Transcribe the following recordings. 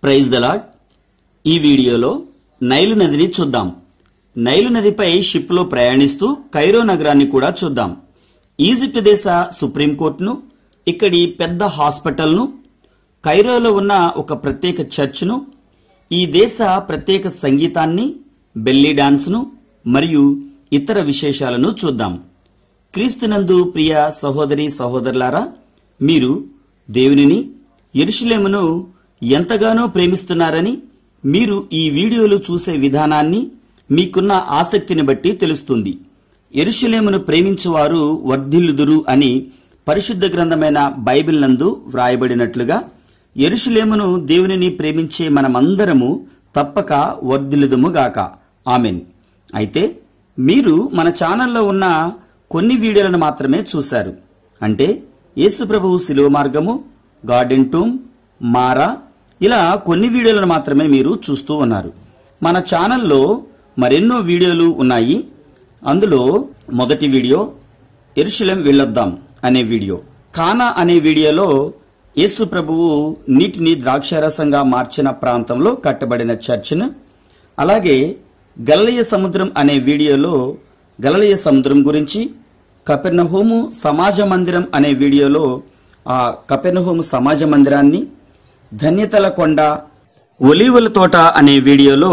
Praise the Lord ఈ వీడియోలో Nile నదిని చూద్దాం నైలు నదిపై షిప్లో ప్రయాణిస్తూ కైరో నగరాన్ని కూడా చూద్దాం ఈజిప్ట్ దేశ సుప్రీంకోర్టును ఇక్కడి పెద్ద హాస్పిటల్ను కైరోలో ఉన్న ఒక ప్రత్యేక చర్చ్ను ఈ దేశ ప్రత్యేక సంగీతాన్ని బెల్లీ డాన్స్ను మరియు ఇతర విశేషాలను చూద్దాం క్రీస్తునందు ప్రియ సహోదరి సహోదరులారా మీరు దేవునిని ఎరుషులేమును ఎంతగానో ప్రేమిస్తున్నారని మీరు ఈ వీడియోలు చూసే విధానాన్ని మీకున్న ఆసక్తిని బట్టి తెలుస్తుంది ఎరుషులేమును ప్రేమించువారు వర్ధిల్లుదురు అని పరిశుద్ధ గ్రంథమైన బైబిల్ నందు వ్రాయబడినట్లుగా ఎరుషులేమును దేవునిని ప్రేమించే మనమందరము తప్పక వర్ధిల్లుదుముగాక ఆమెన్ అయితే మీరు మన ఛానల్లో ఉన్న కొన్ని వీడియోలను మాత్రమే చూశారు అంటే యేసు ప్రభువు శిలువ మార్గము గార్డెన్ టూమ్ మారా ఇలా కొన్ని వీడియోలను మాత్రమే మీరు చూస్తూ ఉన్నారు మన ఛానల్లో మరెన్నో వీడియోలు ఉన్నాయి అందులో మొదటి వీడియో ఎరుషులేం వెళ్ళొద్దాం అనే వీడియో కానా అనే వీడియోలో యేసు ప్రభువు నీటిని ద్రాక్షారసంగా మార్చిన ప్రాంతంలో కట్టబడిన చర్చ్ను అలాగే గలలయ సముద్రం అనే వీడియోలో గలలయ సముద్రం గురించి కపెర్నహోము సమాజ మందిరం అనే వీడియోలో ఆ కపెర్నహోము సమాజ మందిరాన్ని ధన్యతల కొండ ఒలీవల తోట అనే వీడియోలో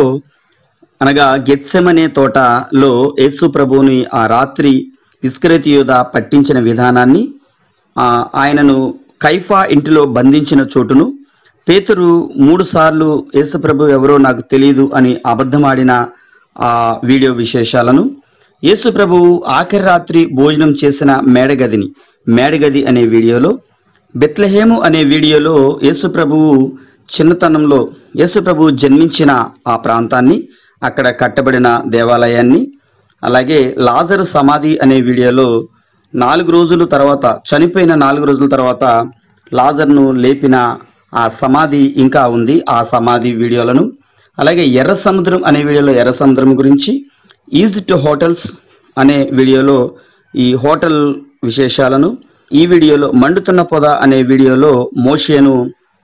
అనగా గెత్సెమనే తోటలో యేసు ప్రభువుని ఆ రాత్రి ఇస్కరేతి యోధ పట్టించిన విధానాన్ని ఆ, ఆయనను కైఫా ఇంటిలో బంధించిన చోటును పేతురు మూడు సార్లు యేసు ప్రభు ఎవరో నాకు తెలియదు అని అబద్ధమాడిన ఆ వీడియో విశేషాలను యేసు ప్రభువు ఆఖరి రాత్రి భోజనం చేసిన మేడగదిని మేడగది అనే వీడియోలో బెత్లహేము అనే వీడియోలో యేసు ప్రభువు చిన్నతనంలో యేసు ప్రభువు జన్మించిన ఆ ప్రాంతాన్ని అక్కడ కట్టబడిన దేవాలయాన్ని అలాగే లాజరు సమాధి అనే వీడియోలో నాలుగు రోజుల తర్వాత చనిపోయిన నాలుగు రోజుల తర్వాత లాజర్ను లేపిన ఆ సమాధి ఇంకా ఉంది ఆ సమాధి వీడియోలను అలాగే ఎర్ర సముద్రం అనే వీడియోలో ఎర్ర సముద్రం గురించి ఈజిప్ట్ హోటల్స్ అనే వీడియోలో ఈ హోటల్ విశేషాలను ఈ వీడియోలో మండుతున్న పొద అనే వీడియోలో మోషేను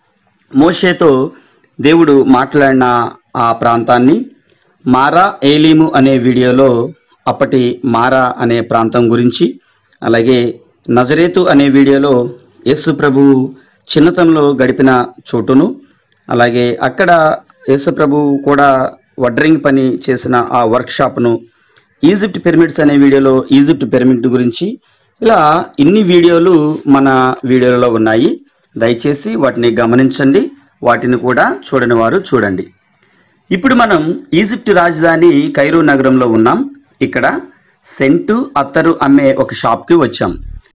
మోషేతో దేవుడు మాట్లాడిన ఆ ప్రాంతాన్ని మారా ఏలీము అనే వీడియోలో అప్పటి మారా అనే ప్రాంతం గురించి అలాగే నజరేతు అనే వీడియోలో యేసు ప్రభువు చిన్నతనంలో గడిపిన చోటును అలాగే అక్కడ యేసు ప్రభువు కూడా వడ్రింగ్ పని చేసిన ఆ వర్క్షాప్ను ఈజిప్ట్ పిరమిడ్స్ అనే వీడియోలో ఈజిప్ట్ పిరమిడ్ గురించి ఇలా ఇన్ని వీడియోలు మన వీడియోలలో ఉన్నాయి దయచేసి వాటిని గమనించండి వాటిని కూడా చూడని వారు చూడండి ఇప్పుడు మనం ఈజిప్ట్ రాజధాని కైరో నగరంలో ఉన్నాం ఇక్కడ సెంటు అత్తరు అమ్మే ఒక షాప్కి వచ్చాం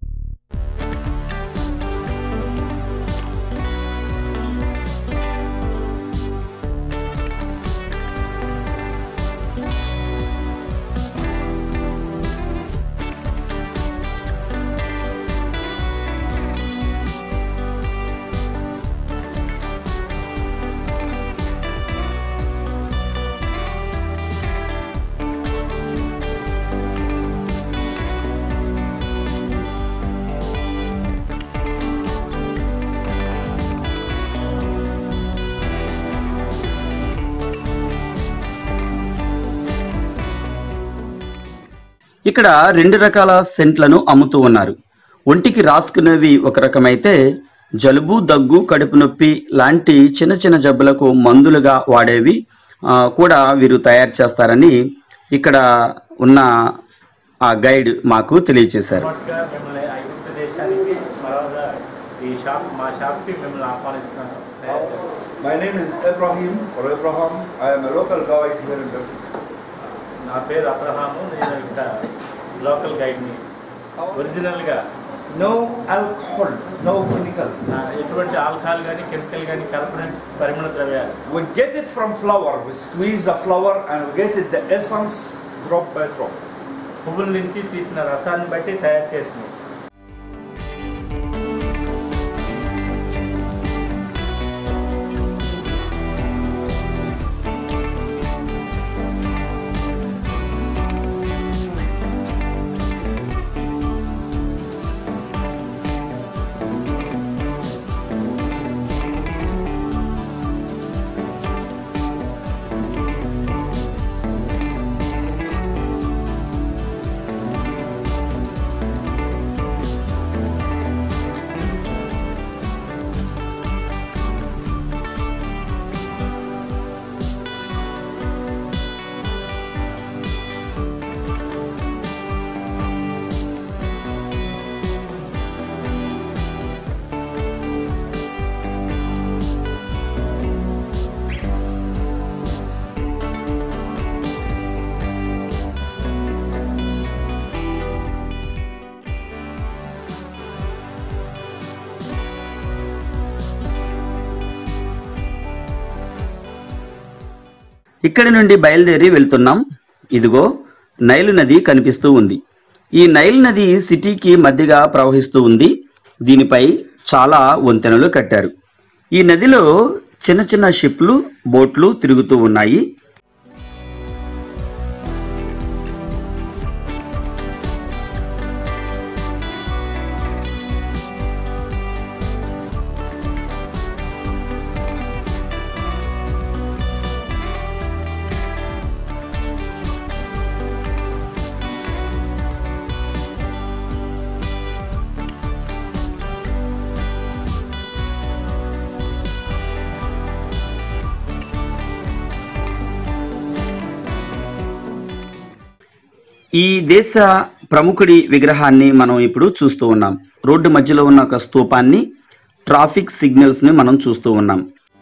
ఇక్కడ రెండు రకాల సెంట్లను అమ్ముతూ ఉన్నారు ఒంటికి రాసుకునేవి ఒక రకమైతే జలుబు దగ్గు కడుపు నొప్పి లాంటి చిన్న చిన్న జబ్బులకు మందులుగా వాడేవి ఆ, కూడా వీరు తయారు చేస్తారని ఇక్కడ ఉన్న ఆ గైడ్ మాకు తెలియజేశారు మొట్టగా మిమ్మల్ని ఐగుప్తు దేశానికి మరొక ఈ షాప్ మా షాప్కి మిమ్మల్ని ఆహ్వానిస్తున్నాను తయారు చేస్తాను My name is Ibrahim or Abraham. I am a local guide here in Belgium. నా పేరు అబ్రహాము నేను ఇక్కడ లోకల్ గైడ్ని ఒరిజినల్గా No alcohol, no chemical. ఆ, ఎటువంటి ఆల్కహాల్ కానీ కెమికల్ కానీ కలపని పరిమళ ద్రవ్యాలు We get it from flower. We squeeze the flower and we get it the essence drop by drop. పువ్వుల నుంచి తీసిన రసాన్ని బట్టి తయారు చేసినవి ఇక్కడి నుండి బయలుదేరి వెళ్తున్నాం ఇదిగో నైలు నది కనిపిస్తూ ఉంది ఈ నైల్ నది సిటీకి మధ్యగా ప్రవహిస్తూ ఉంది దీనిపై చాలా వంతెనలు కట్టారు ఈ నదిలో చిన్న చిన్న షిప్లు బోట్లు తిరుగుతూ ఉన్నాయి ఈ దేశ ప్రముఖుడి విగ్రహాన్ని మనం ఇప్పుడు చూస్తూ ఉన్నాం రోడ్డు మధ్యలో ఉన్న ఒక స్తూపాన్ని ట్రాఫిక్ సిగ్నల్స్ ని మనం చూస్తూ ఉన్నాం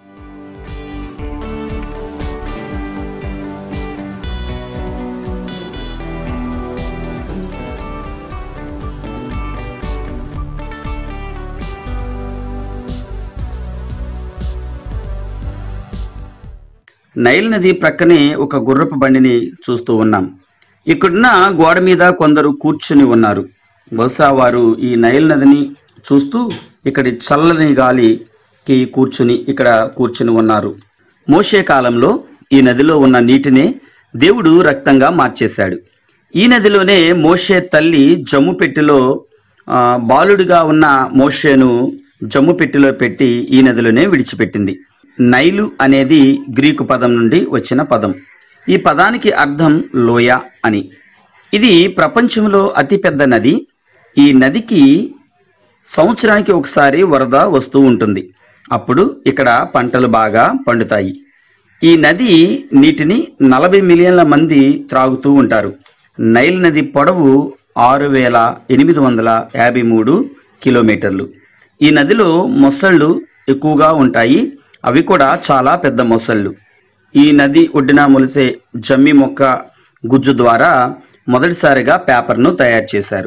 నైల్ నది ప్రక్కనే ఒక గుర్రపు బండిని చూస్తూ ఉన్నాం ఇక్కడున్న గోడ మీద కొందరు కూర్చుని ఉన్నారు బహుశా వారు ఈ నైల్ నదిని చూస్తూ ఇక్కడి చల్లని గాలికి కూర్చుని ఇక్కడ కూర్చుని ఉన్నారు మోషే కాలంలో ఈ నదిలో ఉన్న నీటినే దేవుడు రక్తంగా మార్చేశాడు ఈ నదిలోనే మోషే తల్లి జమ్ము పెట్టెలో ఆ, బాలుడిగా ఉన్న మోషేను జమ్ము పెట్టెలో పెట్టి ఈ నదిలోనే విడిచిపెట్టింది నైలు అనేది గ్రీకు పదం నుండి వచ్చిన పదం ఈ పదానికి అర్థం లోయ అని ఇది ప్రపంచంలో అతిపెద్ద నది ఈ నదికి సంవత్సరానికి ఒకసారి వరద వస్తూ ఉంటుంది అప్పుడు ఇక్కడ పంటలు బాగా పండుతాయి ఈ నది నీటిని నలభై మిలియన్ల మంది త్రాగుతూ ఉంటారు నైల్ నది పొడవు ఆరు వేల ఎనిమిది వందల యాభై మూడు కిలోమీటర్లు ఈ నదిలో మొసళ్ళు ఎక్కువగా ఉంటాయి అవి కూడా చాలా పెద్ద మొసళ్ళు ఈ నది ఒడ్డున మొలిసే జమ్మి మొక్క గుజ్జు ద్వారా మొదటిసారిగా పేపర్ను తయారు చేశారు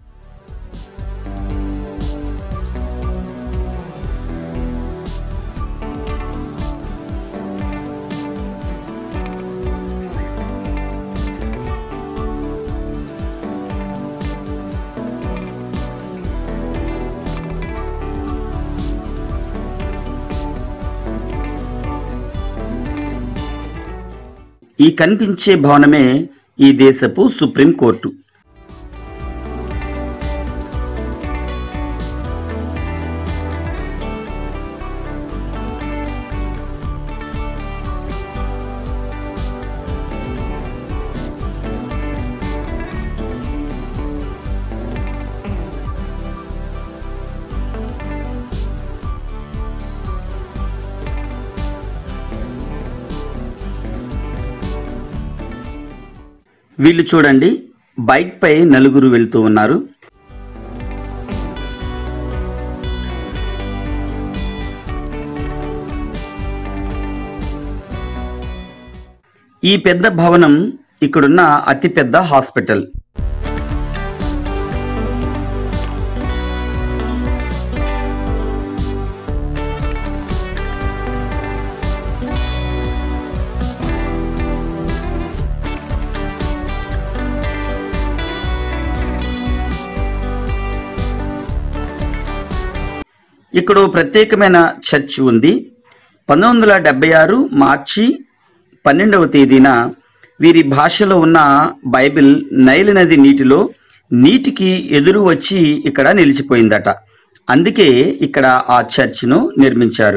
ఈ కనిపించే భవనమే ఈ దేశపు సుప్రీం కోర్టు వీళ్ళు చూడండి బైక్ పై నలుగురు వెళ్తూ ఉన్నారు ఈ పెద్ద భవనం ఇక్కడున్న అతిపెద్ద హాస్పిటల్ ఇక్కడ ఓ ప్రత్యేకమైన చర్చ్ ఉంది పంతొమ్మిది వందల డెబ్బై ఆరు మార్చి పన్నెండవ తేదీన వీరి భాషలో ఉన్న బైబిల్ నైల్ నది నీటిలో నీటికి ఎదురు వచ్చి ఇక్కడ నిలిచిపోయిందట అందుకే ఇక్కడ ఆ చర్చ్ను నిర్మించారు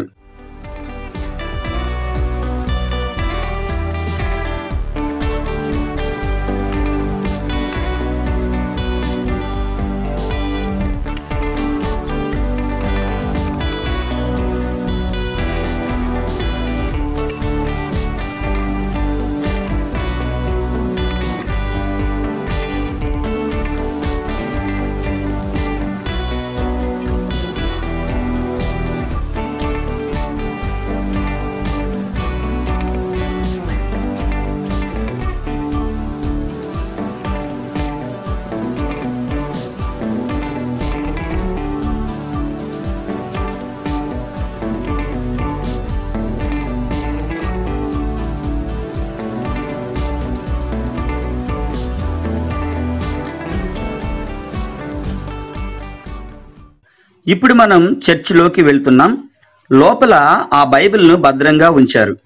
ఇప్పుడు మనం చర్చిలోకి వెళ్తున్నాం లోపల ఆ బైబిల్ను భద్రంగా ఉంచారు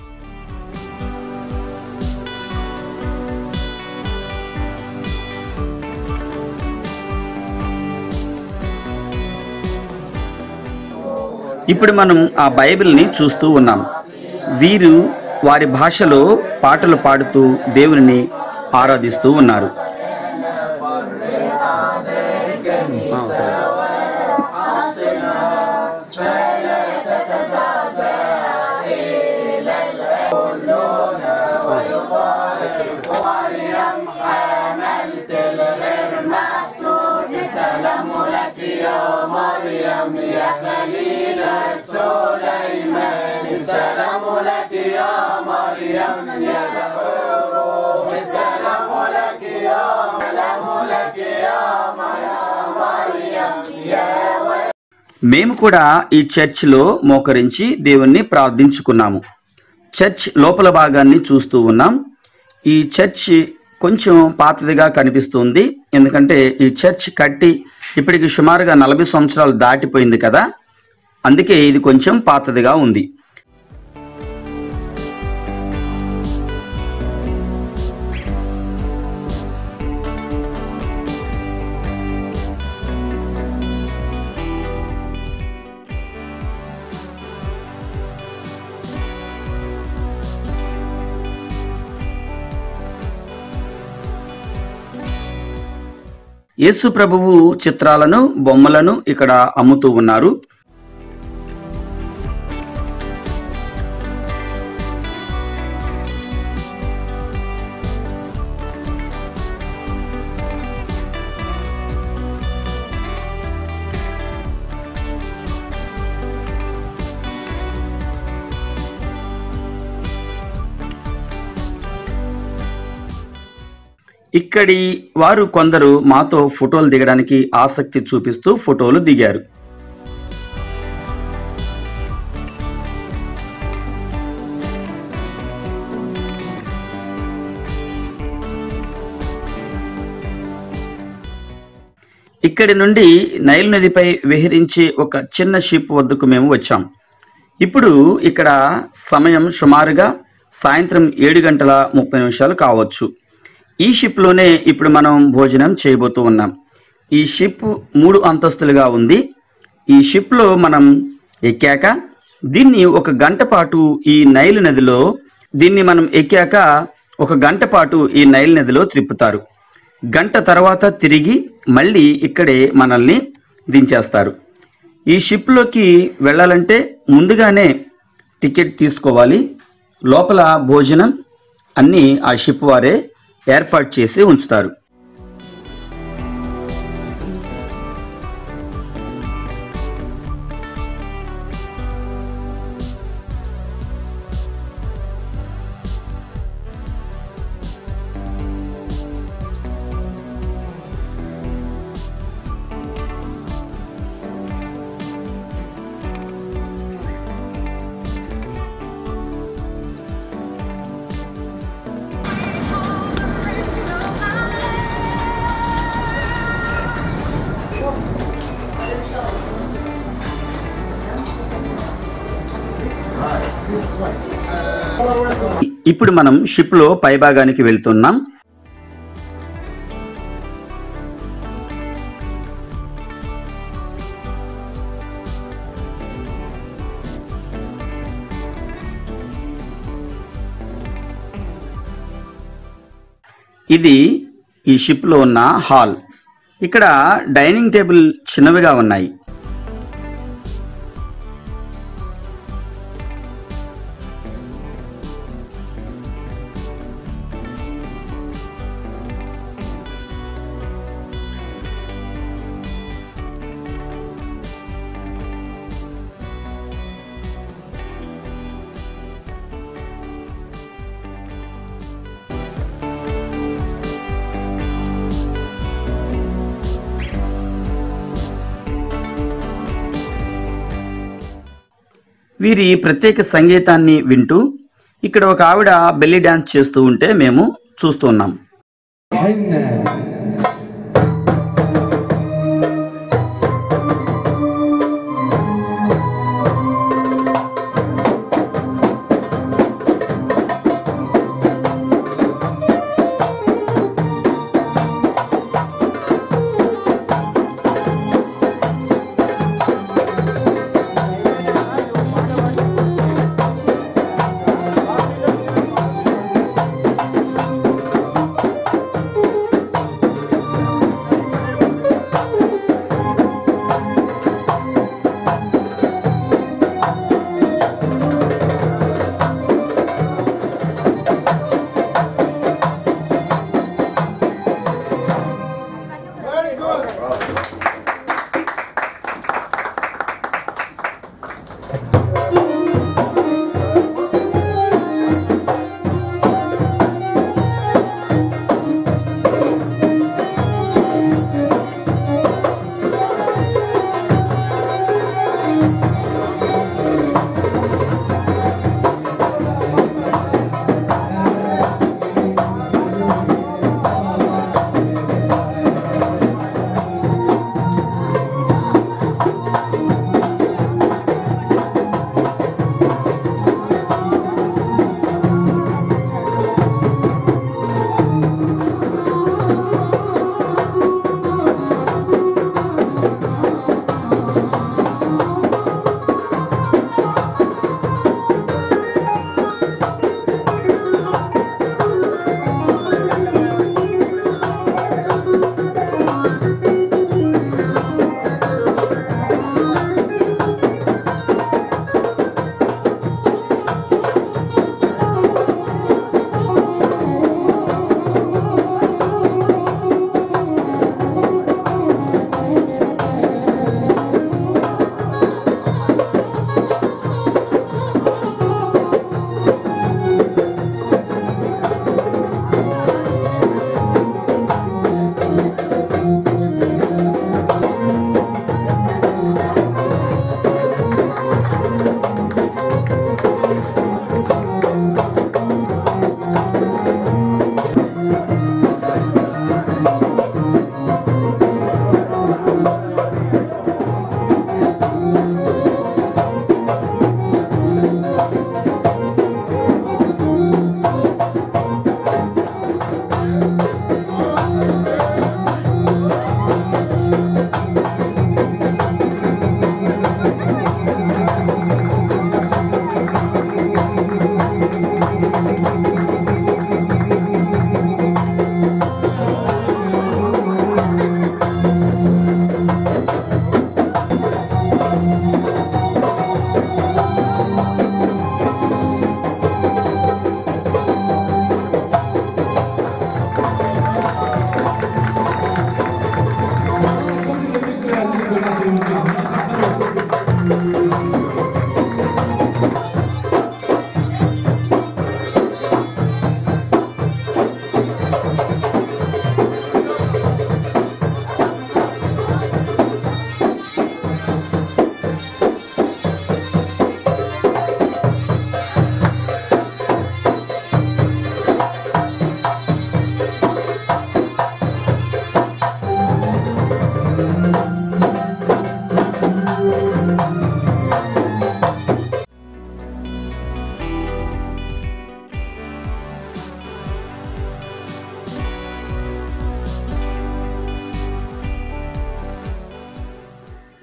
ఇప్పుడు మనం ఆ బైబిల్ని చూస్తూ ఉన్నాం వీరు వారి భాషలో పాటలు పాడుతూ దేవుని ఆరాధిస్తూ ఉన్నారు ఆ, సరే. మేము కూడా ఈ చర్చ్లో మోకరించి దేవుణ్ణి ప్రార్థించుకున్నాము చర్చ్ లోపల భాగాన్ని చూస్తూ ఉన్నాం ఈ చర్చ్ కొంచెం పాతదిగా కనిపిస్తుంది ఎందుకంటే ఈ చర్చ్ కట్టి ఇప్పటికి సుమారుగా నలభై సంవత్సరాలు దాటిపోయింది కదా అందుకే ఇది కొంచెం పాతదిగా ఉంది యేసు ప్రభువు చిత్రాలను బొమ్మలను ఇక్కడ అమ్ముతూ ఉన్నారు ఇక్కడి వారు కొందరు మాతో ఫోటోలు దిగడానికి ఆసక్తి చూపిస్తూ ఫోటోలు దిగారు ఇక్కడి నుండి నైల్ నదిపై విహరించే ఒక చిన్న షిప్ వద్దకు మేము వచ్చాం ఇప్పుడు ఇక్కడ సమయం సుమారుగా సాయంత్రం ఏడు గంటల ముప్పై నిమిషాలు కావచ్చు ఈ షిప్లోనే ఇప్పుడు మనం భోజనం చేయబోతూ ఉన్నాం ఈ షిప్ మూడు అంతస్తులుగా ఉంది ఈ షిప్లో మనం ఎక్కాక దీన్ని ఒక గంట పాటు ఈ నైల్ నదిలో దీన్ని మనం ఎక్కాక ఒక గంట పాటు ఈ నైల్ నదిలో త్రిప్పుతారు గంట తర్వాత తిరిగి మళ్ళీ ఇక్కడే మనల్ని దించేస్తారు ఈ షిప్లోకి వెళ్ళాలంటే ముందుగానే టికెట్ తీసుకోవాలి లోపల భోజనం అన్నీ ఆ షిప్ వారే ఏర్పాటు చేసి ఉంచుతారు ఇప్పుడు మనం షిప్ లో పైభాగానికి వెళ్తున్నాం ఇది ఈ షిప్ లో ఉన్న హాల్ ఇక్కడ డైనింగ్ టేబుల్ చిన్నవిగా ఉన్నాయి వీరి ప్రత్యేక సంగీతాన్ని వింటూ ఇక్కడ ఒక ఆవిడ బెల్లి డాన్స్ చేస్తూ ఉంటే మేము చూస్తున్నాం حنة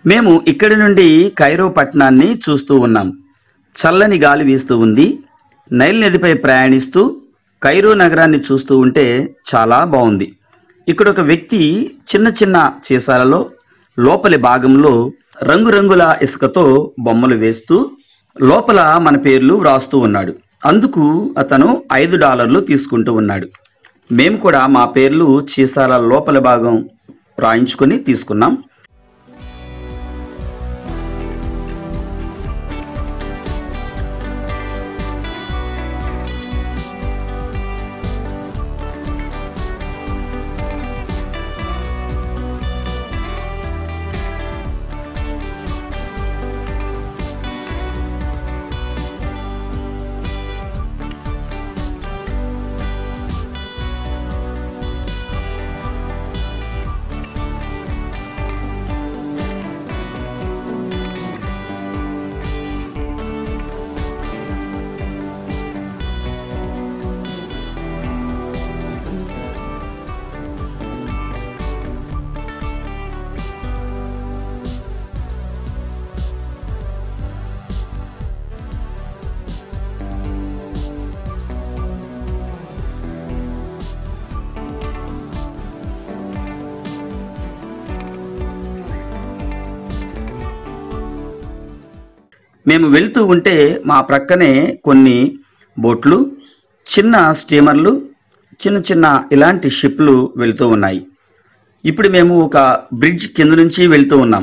మేము ఇక్కడి నుండి కైరో పట్టణాన్ని చూస్తూ ఉన్నాం చల్లని గాలి వీస్తూ ఉంది నైల్ నదిపై ప్రయాణిస్తూ కైరో నగరాన్ని చూస్తూ ఉంటే చాలా బాగుంది ఇక్కడ ఒక వ్యక్తి చిన్న చిన్న సీసాలలో లోపలి భాగంలో రంగురంగుల ఇసుకతో బొమ్మలు వేస్తూ లోపల మన పేర్లు వ్రాస్తూ ఉన్నాడు అందుకు అతను ఐదు డాలర్లు తీసుకుంటూ ఉన్నాడు మేము కూడా మా పేర్లు చీసాల లోపల భాగం రాయించుకొని తీసుకున్నాం మేము వెళ్తూ ఉంటే మా ప్రక్కనే కొన్ని బోట్లు చిన్న స్టీమర్లు చిన్న చిన్న ఇలాంటి షిప్లు వెళ్తూ ఉన్నాయి ఇప్పుడు మేము ఒక బ్రిడ్జ్ కింద నుంచి వెళ్తూ ఉన్నాం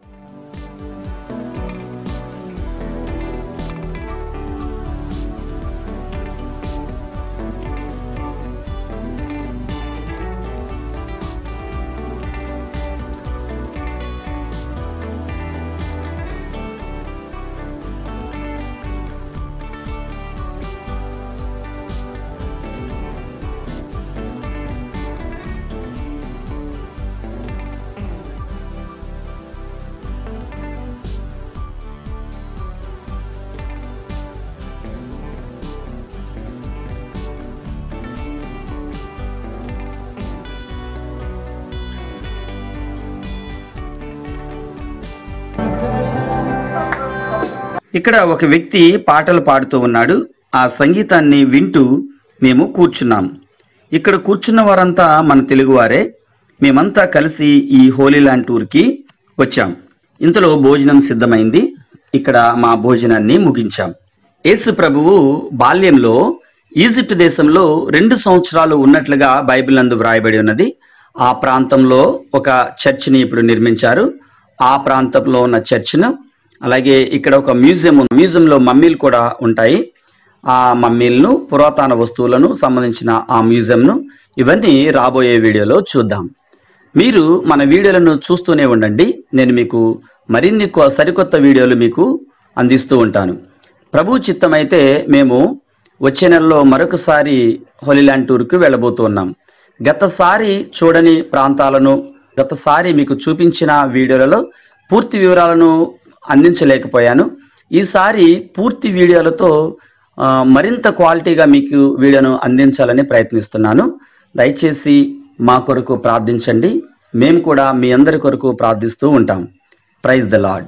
ఇక్కడ ఒక వ్యక్తి పాటలు పాడుతూ ఉన్నాడు ఆ సంగీతాన్ని వింటూ మేము కూర్చున్నాం ఇక్కడ కూర్చున్న వారంతా మన తెలుగువారే మేమంతా కలిసి ఈ హోలీ ల్యాండ్ టూర్కి వచ్చాం ఇంతలో భోజనం సిద్ధమైంది ఇక్కడ మా భోజనాన్ని ముగించాం యేసు ప్రభువు బాల్యంలో ఈజిప్ట్ దేశంలో రెండు సంవత్సరాలు ఉన్నట్లుగా బైబిల్ నందు వ్రాయబడి ఉన్నది ఆ ప్రాంతంలో ఒక చర్చిని ఇప్పుడు నిర్మించారు ఆ ప్రాంతంలో ఉన్న చర్చ్ను అలాగే ఇక్కడ ఒక మ్యూజియం ఉంది మ్యూజియంలో మమ్మీలు కూడా ఉంటాయి ఆ మమ్మీలను పురాతన వస్తువులను సంబంధించిన ఆ మ్యూజియంను ఇవన్నీ రాబోయే వీడియోలో చూద్దాం మీరు మన వీడియోలను చూస్తూనే ఉండండి నేను మీకు మరిన్ని కొ- సరికొత్త వీడియోలు మీకు అందిస్తూ ఉంటాను ప్రభు చిత్తమైతే మేము వచ్చే నెలలో మరొకసారి హోలీల్యాండ్ టూర్కి వెళ్ళబోతున్నాం గతసారి చూడని ప్రాంతాలను గతసారి మీకు చూపించిన వీడియోలలో పూర్తి వివరాలను అందించలేకపోయాను ఈసారి పూర్తి వీడియోలతో ఆ, మరింత క్వాలిటీగా మీకు వీడియోను అందించాలని ప్రయత్నిస్తున్నాను దయచేసి మా కొరకు ప్రార్థించండి మేము కూడా మీ అందరి కొరకు ప్రార్థిస్తూ ఉంటాం ప్రైజ్ ద లార్డ్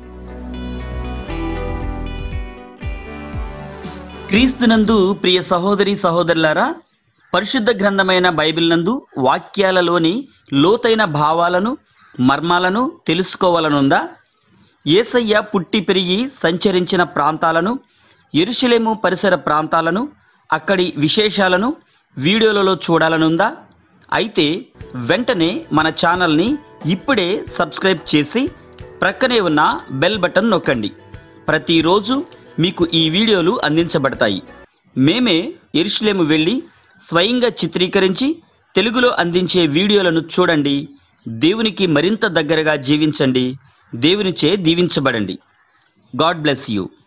క్రీస్తునందు ప్రియ సహోదరి సహోదరులారా పరిశుద్ధ గ్రంథమైన బైబిల్ నందు వాక్యాలలోని లోతైన భావాలను మర్మాలను తెలుసుకోవాలనుందా ఏసయ్య పుట్టి పెరిగి సంచరించిన ప్రాంతాలను ఎరుషలేము పరిసర ప్రాంతాలను అక్కడి విశేషాలను వీడియోలలో చూడాలనుందా అయితే వెంటనే మన ఛానల్ని ఇప్పుడే సబ్స్క్రైబ్ చేసి ప్రక్కనే ఉన్న బెల్ బటన్ నొక్కండి ప్రతిరోజు మీకు ఈ వీడియోలు అందించబడతాయి మేమే ఎరుషలేము వెళ్ళి స్వయంగా చిత్రీకరించి తెలుగులో అందించే వీడియోలను చూడండి దేవునికి మరింత దగ్గరగా జీవించండి దేవునిచే దీవించబడండి గాడ్ బ్లెస్ యూ